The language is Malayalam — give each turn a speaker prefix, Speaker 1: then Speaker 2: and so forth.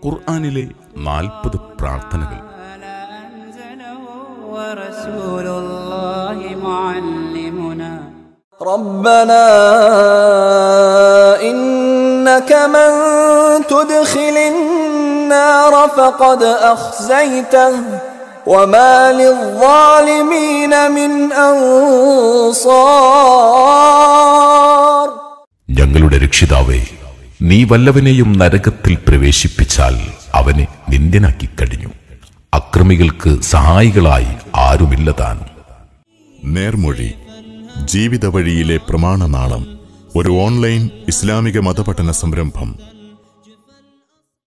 Speaker 1: ഖുർആനിലെ നാൽപ്പത് പ്രാർത്ഥനകൾ
Speaker 2: أنزله ورسول الله معلمنا
Speaker 3: ربنا إنك من تدخل النار فقد أخزيته وما للظالمين من أنصار
Speaker 1: ഞങ്ങളുടെ രക്ഷിതാവേ നീ വല്ലവനെയും നരകത്തിൽ പ്രവേശിപ്പിച്ചാൽ അവനെ നിന്ദ്യനാക്കി കഴിഞ്ഞു അക്രമികൾക്ക് സഹായികളായി ആരുമില്ലതാൻ
Speaker 4: നേർമൊഴി ജീവിത വഴിയിലെ പ്രമാണനാളം ഒരു ഓൺലൈൻ ഇസ്ലാമിക മതപഠന സംരംഭം